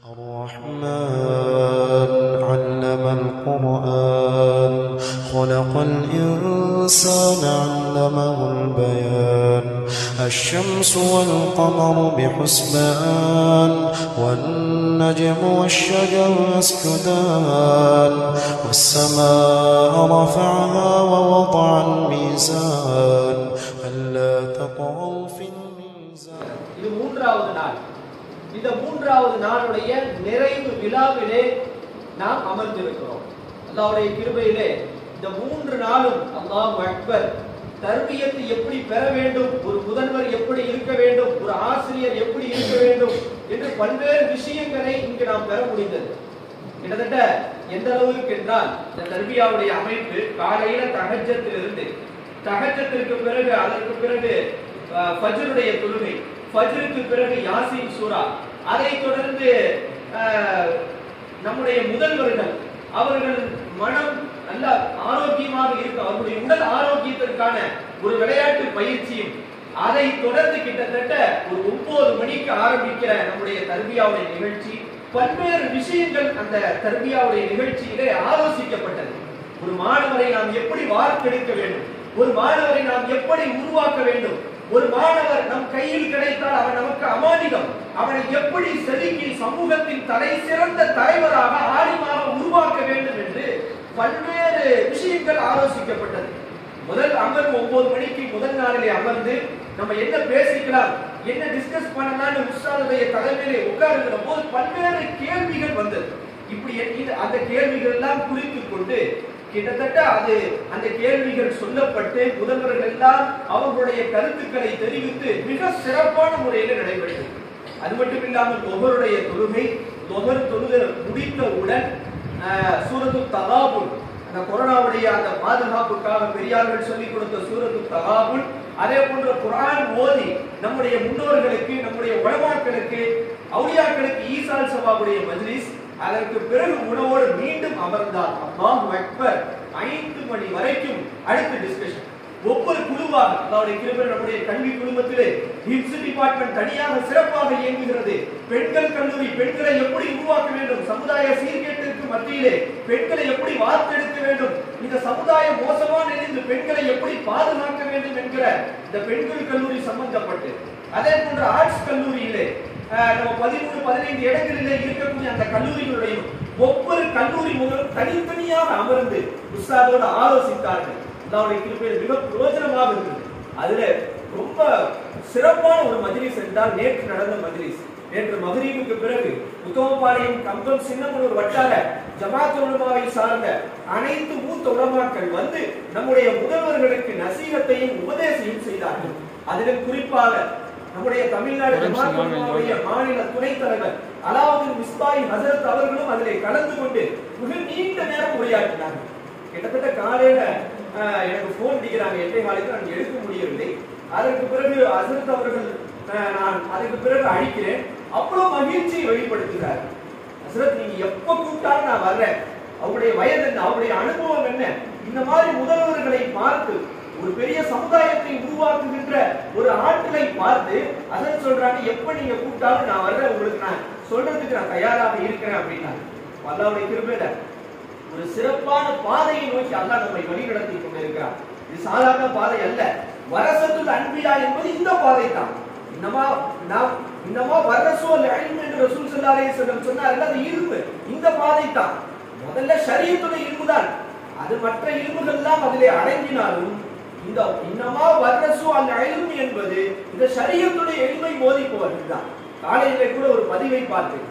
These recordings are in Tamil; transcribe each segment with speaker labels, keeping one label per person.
Speaker 1: الرحمن علم القرآن خلق الإنسان علمه البيان الشمس والقمر بحسبان والنجم والشجر يسجدان والسماء رفعها ووضع الميزان ألا تطغوا في الميزان
Speaker 2: இது மூன்றாவது நாள் இந்த மூன்றாவது நாளுடைய நிறைவு விழாவிலே நாம் அமர்ந்திருக்கிறோம் அல்லாஹ்வுடைய கிருபையிலே இந்த மூன்று நாளும் அல்லாஹ் அக்பர் தர்பியத்தை எப்படி பெற வேண்டும் ஒரு முதல்வர் எப்படி இருக்க வேண்டும் ஒரு ஆசிரியர் எப்படி இருக்க வேண்டும் என்று பல்வேறு விஷயங்களை இங்கு நாம் பெற முடிந்தது கிட்டத்தட்ட எந்த அளவுக்கு என்றால் இந்த தர்பியாவுடைய அமைப்பு காலையில தகஜத்திலிருந்து தகஜத்திற்கு பிறகு அதற்கு பிறகு அஹ், ஃபஜ்ருடைய தொழுகை ஃபஜ்ருக்கு பிறகு யாசீன் சூரா அதைத் தொடர்ந்து அஹ், நம்முடைய முதல்வர்கள் அவர்கள் மனம் நல்ல ஆரோக்கியமாக இருக்கும் அவர்களுடைய உடல் ஆரோக்கியத்திற்கான ஒரு விளையாட்டு பயிற்சியும் அதை தொடர்ந்து கிட்டத்தட்ட ஒரு ஒன்பது மணிக்கு ஆரம்பிக்கிற நம்முடைய தர்பியாவுடைய நிகழ்ச்சி பல்வேறு விஷயங்கள் அந்த தர்பியாவுடைய நிகழ்ச்சியிலே ஆலோசிக்கப்பட்டது ஒரு மாணவரை நாம் எப்படி வார்த்தெடுக்க வேண்டும் ஒரு மாணவரை நாம் எப்படி உருவாக்க வேண்டும் ஒரு மாணவர் நம் கையில் கிடைத்தால் அவன் நமக்கு அமானிதம் அவனை எப்படி செதுக்கி சமூகத்தின் தலை சிறந்த தலைவராக ஆலிமாக உருவாக்க வேண்டும் என்று பல்வேறு விஷயங்கள் ஆலோசிக்கப்பட்டது முதல் அமர்வு ஒன்பது மணிக்கு முதல் நாளிலே அமர்ந்து நம்ம என்ன பேசிக்கலாம் என்ன டிஸ்கஸ் பண்ணலாம்னு உஸ்தாதுடைய தலைமையிலே உட்காருகிற போது பல்வேறு கேள்விகள் வந்தது இப்படி இது அந்த கேள்விகள் எல்லாம் குறித்து கொண்டு கிட்டத்தட்ட அது அந்த கேள்விகள் சொல்லப்பட்டு முதல்வர்கள் எல்லாம் அவர்களுடைய கருத்துக்களை தெரிவித்து மிக சிறப்பான முறையில் நடைபெற்றது அது மட்டும் இல்லாமல் ஒவ்வொருடைய தொழுகை ஒவ்வொரு தொழுகை முடித்தவுடன் ஆஹ், சூரத்து தகாபுல் அந்த கொரோனாவுடைய அந்த பாதுகாப்புக்காக பெரியார்கள் சொல்லிக் கொடுத்த சூரத்து தகாபுல் அதே போன்ற குர்ஆன் ஓதி நம்முடைய முன்னோர்களுக்கு நம்முடைய உலமாக்களுக்கு அவுலியாக்களுக்கு ஈசால் சபாவுடைய மஜ்லிஸ் அதற்கு பிறகு உணவோடு மீண்டும் அமர்ந்தார் அல்லாஹ் அக்பர் ஐந்து மணி வரைக்கும் அடுத்த டிஸ்கஷன் ஒவ்வொரு குழுவாக அதாவது கிருபை நம்முடைய கல்வி குழுமத்திலே ஹிப்ஸ் டிபார்ட்மெண்ட் தனியாக சிறப்பாக இயங்குகிறது பெண்கள் கல்லூரி பெண்களை எப்படி உருவாக்க வேண்டும் சமுதாய சீர்கேட்டிற்கு மத்தியிலே பெண்களை எப்படி வார்த்தெடுக்க வேண்டும் இந்த சமுதாயம் மோசமான நிலையில் பெண்களை எப்படி பாதுகாக்க வேண்டும் என்கிற இந்த பெண்கள் கல்லூரி சம்பந்தப்பட்டு அதே போன்று ஆர்ட்ஸ் கல்லூரியிலே அஹ், நம்ம பதிமூணு பதினைந்து இடங்களிலே இருக்கக்கூடிய அந்த கல்லூரிகளுடைய ஒவ்வொரு கல்லூரி முதலும் தனித்தனியாக அமர்ந்து உஸ்தாதோடு ஆலோசித்தார்கள் அல்லாவுடைய கிருபையில் மிக பிரயோஜனமாக இருந்தது அதுல ரொம்ப சிறப்பான ஒரு மஜ்லிஸ் என்றால் நேற்று நடந்த மஜ்லிஸ் நேற்று மகரீபுக்கு பிறகு உத்தமபாளையம் கம்பம் சின்னமனூர் வட்டார ஜமாத் உலமாவை சார்ந்த அனைத்து மூத்த உலமாக்கள் வந்து நம்முடைய முதல்வர்களுக்கு நசீகத்தையும் உபதேசையும் செய்தார்கள் அதிலும் குறிப்பாக நம்முடைய தமிழ்நாடு ஜமாத் உலமாவுடைய மாநில துணைத் தலைவர் அலாவுதீன் மிஸ்பாய் ஹசரத் அவர்களும் அதிலே கலந்து கொண்டு மிக நீண்ட நேரம் உரையாற்றினார்கள் கிட்டத்தட்ட காலையில அஹ், எனக்கு போன் அடிக்கிறாங்க எட்டே காலைக்கு நான் எடுக்க முடியவில்லை அதற்கு பிறகு அசரத் அவர்கள் அஹ், நான் அதுக்கு பிறகு அழிக்கிறேன் அவ்வளவு மகிழ்ச்சியை வெளிப்படுத்துகிறார் அசரத் நீங்க எப்ப கூப்பிட்டாலும் நான் வர்றேன் அவருடைய வயது என்ன அவருடைய அனுபவம் என்ன இந்த மாதிரி முதல்வர்களை பார்த்து ஒரு பெரிய சமுதாயத்தை உருவாக்குகின்ற ஒரு ஆட்களை பார்த்து அதன் சொல்றாங்க எப்ப நீங்க கூப்பிட்டாலும் நான் வர்றேன் உங்களுக்கு நான் சொல்றதுக்கு நான் தயாராக இருக்கிறேன் அப்படின்னா அல்லாவுடைய கிருபையில ஒரு சிறப்பான பாதையை நோக்கி அல்லாஹ் நம்மை வழிநடத்தி கொண்டிருக்கிறார் இது சாதாரண பாதை அல்ல வரசத்துல் அன்பியா என்பது இந்த பாதை தான் இன்னமா நாம் இன்னமா வரசோல் அல்ம் என்று ரசூல் ஸல்லல்லாஹு அலைஹி வஸல்லம் சொன்னார்கள் அது இரும்பு இந்த பாதை தான் முதல்ல ஷரியத்துடைய இரும்பு தான் அது மற்ற இரும்புகள் எல்லாம் அதிலே அடங்கினாலும் இந்த இன்னமா வரசு அல் அல்ம் என்பது இந்த ஷரியத்துடைய எளிமை போதிப்பவர்கள் தான் காலையிலே கூட ஒரு பதிவை பார்த்தேன்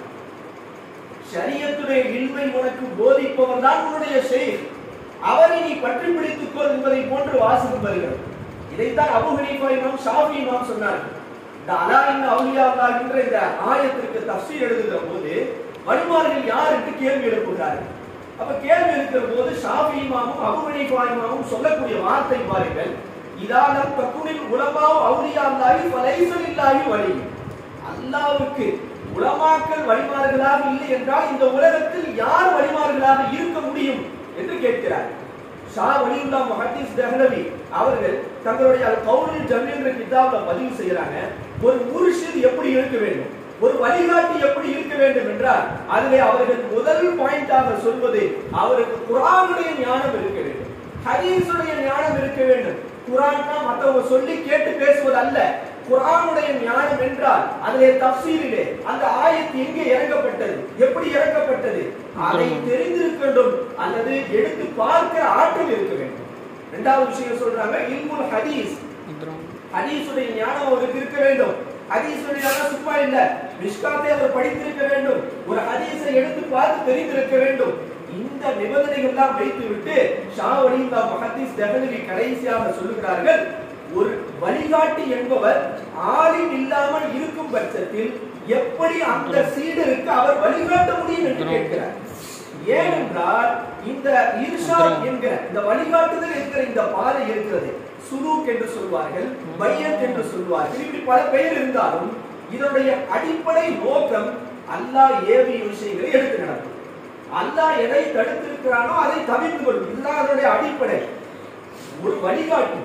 Speaker 2: ஷரியத்துடைய இல்மை உனக்கு போதிப்பவர் தான் உன்னுடைய ஷேக் அவரை நீ பற்றி பிடித்துக் கொள் என்பதை போன்று வாசகம் வருகிறது இதைத்தான் அபு ஹனீஃபா இமாம் ஷாஃபி இமாம் சொன்னார்கள் இந்த அலா இன்ன அவுலியா அல்லாஹ் என்ற இந்த ஆயத்திற்கு தஃசீர் எழுதுகிற போது வழிமார்கள் யார் என்று கேள்வி எழுப்புகிறார்கள் அப்ப கேள்வி எழுப்புகிற போது ஷாஃபி இமாமும் அபு ஹனீஃபா இமாமும் சொல்லக்கூடிய வார்த்தை பாருங்கள் இதாலம் தக்குனில் உலமாவும் அவுலியா அல்லாஹி ஃபலைசல் இல்லாஹி வலி அல்லாவுக்கு உலமாக்கள் வழிமாறுகளாக இல்லை என்றால் இந்த உலகத்தில் யார் வழிமாறுகளாக இருக்க முடியும் என்று கேட்கிறார் ஷா வலியுல்லா முஹத்தீஸ் தஹ்லவி அவர்கள் தங்களுடைய அல் கவுலில் ஜமீல் என்ற கிதாப்ல பதிவு செய்யறாங்க ஒரு முர்ஷித் எப்படி இருக்க வேண்டும் ஒரு வழிகாட்டி எப்படி இருக்க வேண்டும் என்றால் அதிலே அவர்கள் முதல் பாயிண்டாக சொல்வது அவருக்கு குரானுடைய ஞானம் இருக்க வேண்டும் ஹதீஸுடைய ஞானம் இருக்க வேண்டும் குரான்னா மத்தவங்க சொல்லி கேட்டு பேசுவது அல்ல குரானுடைய ஞானம் என்றால் அதிலே தப்சீரிலே அந்த ஆயத்து எங்கே இறங்கப்பட்டது எப்படி இறக்கப்பட்டது அதை தெரிந்திருக்க வேண்டும் அல்லது எடுத்து பார்க்கிற ஆற்றல் இருக்க வேண்டும் இரண்டாவது விஷயம் சொல்றாங்க இல்முல் ஹதீஸ் ஹதீஸுடைய ஞானம் அவருக்கு இருக்க வேண்டும் ஹதீஸுடைய ஞானம் சும்மா இல்ல மிஷ்காத்தை அவர் படித்திருக்க வேண்டும் ஒரு ஹதீஸை எடுத்து பார்த்து தெரிந்திருக்க வேண்டும் இந்த நிபந்தனைகள் எல்லாம் வைத்து விட்டு ஷாவலி மஹதீஸ் தகவலி கடைசியாக சொல்லுகிறார்கள் ஒரு வழிகாட்டி என்பவர் ஆளின் இல்லாமல் இருக்கும் பட்சத்தில் எப்படி அந்த சீடருக்கு அவர் வழிகாட்ட முடியும் என்று கேட்கிறார் ஏனென்றால் இந்த இர்ஷாத் என்கிற இந்த வழிகாட்டுதல் என்கிற இந்த பாதை இருக்கிறது சுலூக் என்று சொல்வார்கள் பையத் என்று சொல்வார்கள் இப்படி பல பெயர் இருந்தாலும் இதனுடைய அடிப்படை நோக்கம் அல்லாஹ் ஏவிய விஷயங்களை எடுத்து நடக்கும் அல்லாஹ் எதை தடுத்திருக்கிறானோ அதை தவிர்த்து கொள்ளும் இதுதான் அதனுடைய அடிப்படை ஒரு வழிகாட்டு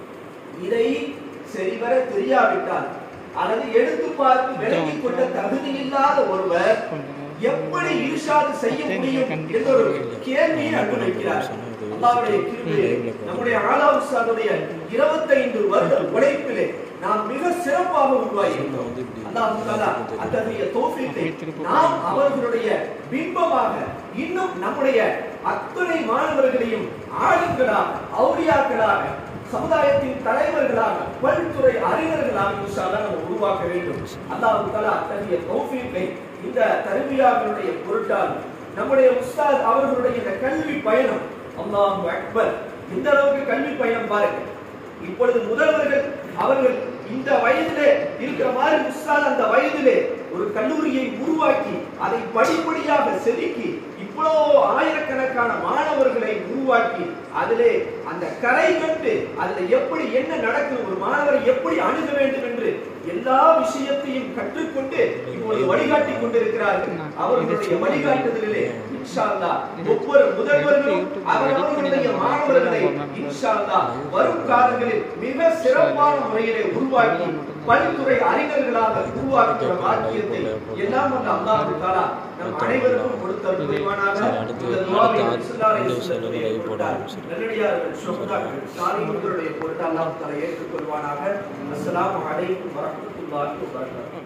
Speaker 2: இதை சரிவர தெரியாவிட்டால் அல்லது எடுத்து பார்த்து விலகிக் கொண்ட தகுதி இல்லாத ஒருவர் எப்படி இர்ஷாது செய்ய முடியும் என்ற ஒரு கேள்வியை அங்கு வைக்கிறார் அல்லாஹ்வுடைய கிருபையிலே நம்முடைய ஆலா உஸ்தாதுடைய 25 வருட உழைப்பிலே நாம் மிக சிறப்பாக உருவாகியிருக்கிறோம் அல்லாஹ் தஆலா அத்தகைய தௌஃபீக்கை நாம் அவர்களுடைய பிம்பமாக இன்னும் நம்முடைய அத்தனை மாணவர்களையும் ஆளுங்களாக அவுலியாக்களாக சமுதாயத்தின் தலைவர்களாக பல்துறை அறிஞர்களாக இன்ஷா அல்லாஹ் நம்ம உருவாக்க வேண்டும் அல்லாஹ் தஆலா அத்தகைய தௌஃபீக்கை இந்த தர்பியாவினுடைய பொருட்டால் நம்முடைய உஸ்தாத் அவர்களுடைய இந்த கல்வி பயணம் அல்லாஹ் அக்பர் இந்த அளவுக்கு கல்வி பயணம் பாருங்க இப்பொழுது முதல்வர்கள் அவர்கள் இந்த வயதிலே இருக்கிற மாதிரி உஸ்தாத் அந்த வயதிலே ஒரு கல்லூரியை உருவாக்கி அதை படிப்படியாக செதுக்கி இவ்வளோ ஆயிரக்கணக்கான மாணவர்களை உருவாக்கி அதிலே அந்த கரை கண்டு அதுல எப்படி என்ன நடக்கும் ஒரு மாணவரை எப்படி அணுக வேண்டும் என்று எல்லா விஷயத்தையும் கற்றுக்கொண்டு இப்பொழுது வழிகாட்டி கொண்டிருக்கிறார்கள் அவர்களுடைய வழிகாட்டுதலிலே இன்ஷா அல்லாஹ் ஒவ்வொரு முதல்வர்களும் அவரவர்களுடைய மாணவர்களை இன்ஷா அல்லாஹ் வரும் காலங்களில் மிக சிறப்பான முறையிலே உருவாக்கி பல்துறை அறிஞர்களாக உருவாக்குகிற பாக்கியத்தை எல்லாம் வல்ல அல்லாஹ் தஆலா நம் அனைவருக்கும் கொடுத்த புரிவானாக இந்த துஆவை ஸல்லல்லாஹு அலைஹி வஸல்லம் போட்டார் நல்லடியார்கள் ஷுஹதாக்கள் சாலிஹீன்களுடைய பொருட்டு அல்லாஹ் தஆலா ஏற்றுக்கொள்வானாக அஸ்ஸலாமு அலைக்கும் வரஹ்மத்துல்லாஹி வபரகாத்துஹு